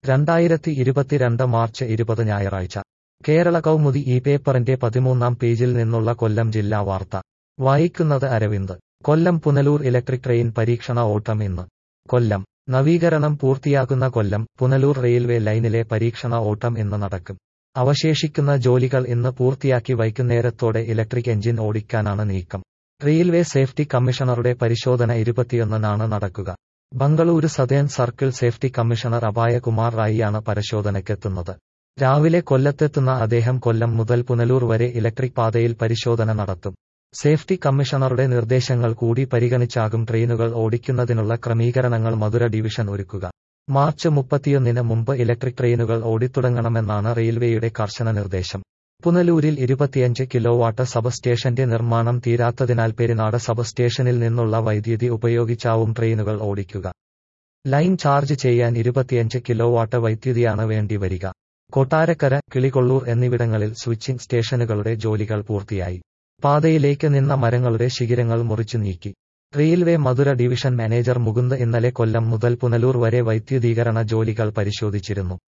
രണ്ടായിരത്തി ഇരുപത്തിരണ്ട് മാർച്ച് ഇരുപത് ഞായറാഴ്ച കേരള കൗമുദി ഈ പേപ്പറിന്റെ പതിമൂന്നാം പേജിൽ നിന്നുള്ള കൊല്ലം ജില്ലാ വാർത്ത വായിക്കുന്നത് അരവിന്ദ് കൊല്ലം പുനലൂർ ഇലക്ട്രിക് ട്രെയിൻ പരീക്ഷണ ഓട്ടം ഇന്ന് കൊല്ലം നവീകരണം പൂർത്തിയാകുന്ന കൊല്ലം പുനലൂർ റെയിൽവേ ലൈനിലെ പരീക്ഷണ ഓട്ടം ഇന്ന് നടക്കും അവശേഷിക്കുന്ന ജോലികൾ ഇന്ന് പൂർത്തിയാക്കി വൈകുന്നേരത്തോടെ ഇലക്ട്രിക് എഞ്ചിൻ ഓടിക്കാനാണ് നീക്കം റെയിൽവേ സേഫ്റ്റി കമ്മീഷണറുടെ പരിശോധന ഇരുപത്തിയൊന്നിനാണ് നടക്കുക Bengaluru southern circle safety commissioner Abhaykumar റായിയാണ് പരിശോധനയ്ക്കെത്തുന്നത് രാവിലെ കൊല്ലത്തെത്തുന്ന അദ്ദേഹം കൊല്ലം മുതൽ പുനലൂർ വരെ ഇലക്ട്രിക് പാതയിൽ പരിശോധന നടത്തും സേഫ്റ്റി കമ്മീഷണറുടെ നിർദ്ദേശങ്ങൾ കൂടി പരിഗണിച്ചാകും ട്രെയിനുകൾ ഓടിക്കുന്നതിനുള്ള ക്രമീകരണങ്ങൾ മധുര ഡിവിഷൻ ഒരുക്കുക മാർച്ച് മുപ്പത്തിയൊന്നിന് മുമ്പ് ഇലക്ട്രിക് ട്രെയിനുകൾ ഓടിത്തുടങ്ങണമെന്നാണ് റെയിൽവേയുടെ കർശന നിർദ്ദേശം പുനലൂരിൽ ഇരുപത്തിയഞ്ച് കിലോവാട്ട് സബ്സ്റ്റേഷന്റെ നിർമ്മാണം തീരാത്തതിനാൽ പെരിനാട് സബ്സ്റ്റേഷനിൽ നിന്നുള്ള വൈദ്യുതി ഉപയോഗിച്ചാവും ട്രെയിനുകൾ ഓടിക്കുക ലൈൻ ചാർജ് ചെയ്യാൻ ഇരുപത്തിയഞ്ച് കിലോവാട്ട് വൈദ്യുതിയാണ് വേണ്ടിവരിക കൊട്ടാരക്കര കിളികൊള്ളൂർ എന്നിവിടങ്ങളിൽ സ്വിച്ചിംഗ് സ്റ്റേഷനുകളുടെ ജോലികൾ പൂർത്തിയായി പാതയിലേക്ക് നിന്ന മരങ്ങളുടെ ശിഖിരങ്ങൾ മുറിച്ചു നീക്കി railway Madurai division manager Mukund ഇന്നലെ കൊല്ലം മുതൽ പുനലൂർ വരെ വൈദ്യുതീകരണ ജോലികൾ പരിശോധിച്ചിരുന്നു